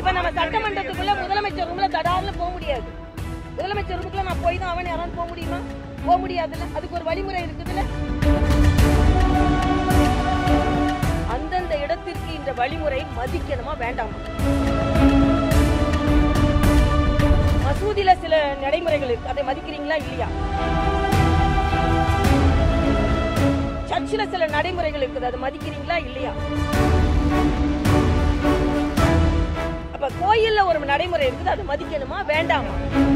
இப்ப நம்ம சட்டமன்றத்துக்குள்ள முதலமைச்சர் ரூம்ல தடார்னு போக முடியாது முதலமைச்சர் ரூமுக்குள்ள நான் போய் தான் அவன் யாராவது போக முடியுமா போக முடியாதுல்ல அதுக்கு ஒரு வழிமுறை இருக்குதுல்ல அந்தந்த இடத்திற்கு இந்த வழிமுறை மதிக்கணுமா வேண்டாமா மசூதியில சில நடைமுறைகள் இருக்கு அதை மதிக்கிறீங்களா இல்லையா சர்ச்சில் சில நடைமுறைகள் இருக்குது அதை மதிக்கிறீங்களா இல்லையா அப்ப கோயில்ல ஒரு நடைமுறை இருக்குது அதை மதிக்கணுமா வேண்டாமா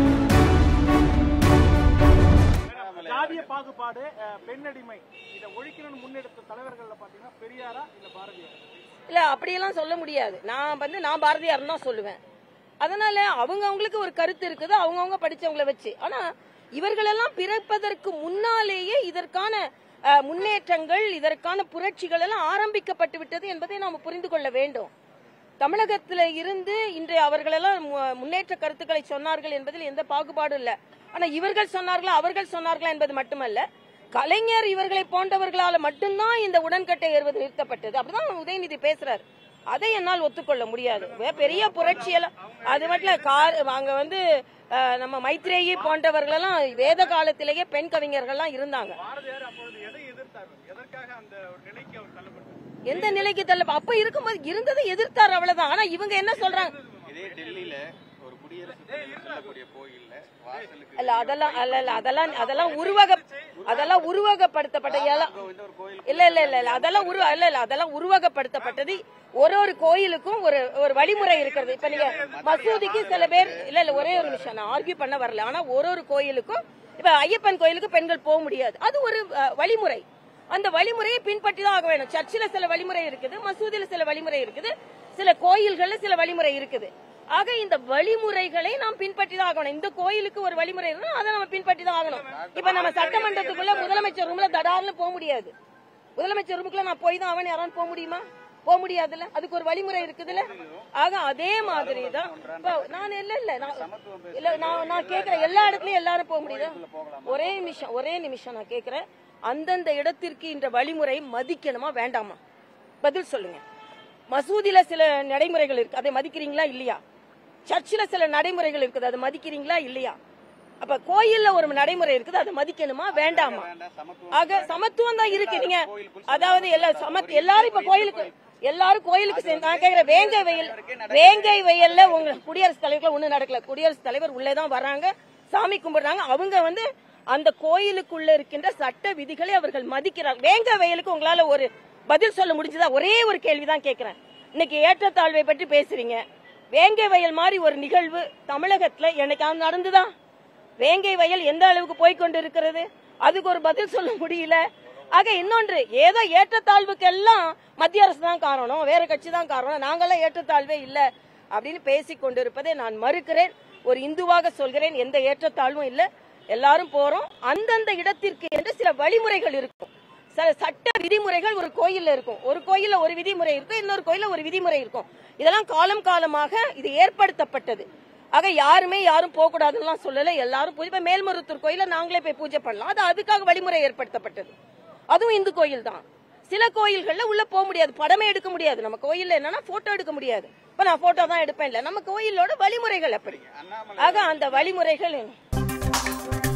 ஜாதிய பாகுபாடு அஹ், பெண்ணடிமை இதை ஒழிக்கணும்னு முன்னெடுத்த தலைவர்கள்ல பாத்தீங்கன்னா பெரியாரா இல்ல பாரதியார் இல்ல அப்படியெல்லாம் சொல்ல முடியாது நான் வந்து நான் பாரதியார் தான் சொல்லுவேன் அதனால அவங்க அவங்களுக்கு ஒரு கருத்து இருக்குது அவங்கவங்க படிச்சவங்கள வச்சு ஆனா இவர்களெல்லாம் பிறப்பதற்கு முன்னாலேயே இதற்கான அஹ், முன்னேற்றங்கள் இதற்கான புரட்சிகள் எல்லாம் ஆரம்பிக்கப்பட்டு விட்டது என்பதை நாம் புரிந்து கொள்ள வேண்டும் தமிழகத்துல இருந்து இன்று அவர்களெல்லாம் மு- முன்னேற்ற கருத்துக்களை சொன்னார்கள் என்பதில் எந்த பாகுபாடும் இல்ல ஆனா இவர்கள் சொன்னார்களா அவர்கள் சொன்னார்களா என்பது மட்டுமல்ல கலைஞர் இவர்களை போன்றவர்களால மட்டும்தான் இந்த உடன்கட்டை ஏறுவது நிறுத்தப்பட்டது அப்படிதான் உதயநிதி பேசுறாரு அதை என்னால் ஒத்துக்கொள்ள முடியாது வே- பெரிய புரட்சியெல்லாம் அது மட்டும் இல்ல, கார் அங்க வந்து அஹ், நம்ம மைத்ரேயி போன்றவர்களெல்லாம் வேத காலத்திலேயே பெண் கவிஞர்கள்லாம் இருந்தாங்க பாரதியார் அப்பொழுது எதை எதிர்த்தார் எதற்காக அந்த ஒரு நிலைக்கு அவர் தள்ளப்பட்டார் எந்த நிலைக்கு தள்ள அப்ப இருக்கும்போது இருந்ததை எதிர்த்தார் அவ்வளவுதான் ஆனா இவங்க என்ன சொல்றாங்க இதே டெல்லியில ஒரு குடியரசு தலைவர் சொல்லக்கூடிய கோயில்ல வாசலுக்கு இல்ல அதெல்லாம் அல்ல இல்ல அதெல்லாம் அதெல்லாம் உருவக அதெல்லாம் உருவகப்படுத்தப்பட்ட எல்லாம் இந்த ஒரு கோயில் இல்ல இல்ல இல்ல இல்ல அதெல்லாம் உரு இல்ல இல்ல அதெல்லாம் உருவகப்படுத்தப்பட்டது ஒரு ஒரு கோயிலுக்கும் ஒரு ஒரு வழிமுறை இருக்கிறது இப்ப நீங்க மசூதிக்கு சில பேர் இல்ல இல்ல ஒரே ஒரு நிமிஷம் நான் ஆர்கியூ பண்ண வரல ஆனா ஒரு ஒரு கோயிலுக்கும் இப்ப ஐயப்பன் கோயிலுக்கு பெண்கள் போக முடியாது அது ஒரு அஹ், வழிமுறை அந்த வழிமுறையை பின்பற்றி தான் ஆக வேணும் சர்ச்சில் சில வழிமுறை இருக்குது மசூதியில சில வழிமுறை இருக்குது சில கோயில்கள்ல சில வழிமுறை இருக்குது ஆக இந்த வழிமுறைகளை நாம் பின்பற்றி தான் ஆகணும் இந்த கோயிலுக்கு ஒரு வழிமுறை இருந்தா அதை நம்ம பின்பற்றி தான் ஆகணும் இப்ப நம்ம சட்டமன்றத்துக்குள்ள முதலமைச்சர் ரூம்ல தடார்னு போக முடியாது முதலமைச்சர் ரூமுக்குள்ள நான் போய் தான் அவன் யாராவது போக முடியுமா போக முடியாதுல்ல அதுக்கு ஒரு வழிமுறை இருக்குதுல்ல ஆக அதே மாதிரி தான் இப்ப நான் இல்ல இல்ல நான் இல்ல நான் நான் கேக்குறேன் எல்லா இடத்துலயும் எல்லாரும் போக முடியுதா ஒரே நிமிஷம் ஒரே நிமிஷம் நான் கேக்குறேன் அந்தந்த இடத்திற்கு இந்த வழிமுறை மதிக்கணுமா வேண்டாமா பதில் சொல்லுங்க மசூதியில சில நடைமுறைகள் இருக்கு அதை மதிக்கிறீங்களா இல்லையா சர்ச்சில் சில நடைமுறைகள் இருக்குது அதை மதிக்கிறீங்களா இல்லையா அப்ப கோயில்ல ஒரு நடைமுறை இருக்குது அதை மதிக்கணுமா வேண்டாமா வேண்டாம் சமத்துவம் ஆக சமத்துவம் தான் இருக்கு நீங்க அதாவது எல்லா சமத் எல்லாரும் இப்ப கோயிலுக்கு எல்லாரும் கோயிலுக்கு சென்று- நான் கேக்குறேன் வேங்கை வெயில் வேங்கை வெயில்ல உங்க குடியரசுத் தலைவர்கள் ஒண்ணு நடக்கல குடியரசுத் தலைவர் உள்ளேதான் வராங்க சாமி கும்பிடுறாங்க அவங்க வந்து அந்த கோயிலுக்குள்ள இருக்கின்ற சட்ட விதிகளை அவர்கள் மதிக்கிறார் வேங்கை வெயிலுக்கு உங்களால ஒரு பதில் சொல்ல முடிஞ்சதா ஒரே ஒரு கேள்விதான் கேக்குறேன் இன்னைக்கு ஏற்றத்தாழ்வை பற்றி பேசுறீங்க வேங்கை வயல் மாதிரி ஒரு நிகழ்வு தமிழகத்துல என்னைக்காவது நடந்துதா வேங்கை வயல் எந்த அளவுக்கு போய் கொண்டு இருக்கிறது அதுக்கு ஒரு பதில் சொல்ல முடியல ஆக இன்னொன்று ஏதோ ஏற்றத்தாழ்வுக்கு எல்லாம் மத்திய அரசு தான் காரணம் வேற கட்சி தான் காரணம் நாங்கெல்லாம் ஏற்றத்தாழ்வே இல்ல அப்படின்னு பேசிக் கொண்டிருப்பதை நான் மறுக்கிறேன் ஒரு இந்துவாக சொல்கிறேன் எந்த ஏற்றத்தாழ்வும் இல்ல எல்லாரும் போறோம் அந்தந்த இடத்திற்கு என்று சில வழிமுறைகள் இருக்கும் சில சட்ட விதிமுறைகள் ஒரு கோயில்ல இருக்கும் ஒரு கோயில்ல ஒரு விதிமுறை இருக்கும் இன்னொரு கோயில்ல ஒரு விதிமுறை இருக்கும் இதெல்லாம் காலம் காலமாக இது ஏற்படுத்தப்பட்டது ஆக யாருமே யாரும் போக கூடாதுன்னு சொல்லல எல்லாரும் பூஜை இப்ப மேல்மருத்தூர் கோயில நாங்களே போய் பூஜை பண்ணலாம் அது அதுக்காக வழிமுறை ஏற்படுத்தப்பட்டது அதுவும் இந்து கோயில் தான் சில கோயில்கள்ல உள்ள போக முடியாது படமே எடுக்க முடியாது நம்ம கோயில்ல என்னன்னா போட்டோ எடுக்க முடியாது இப்ப நான் போட்டோ தான் எடுப்பேன் இல்ல நம்ம கோயிலோட வழிமுறைகள் அப்படி அண்ணாமலை ஆக அந்த வழிமுறைகள் என்ன?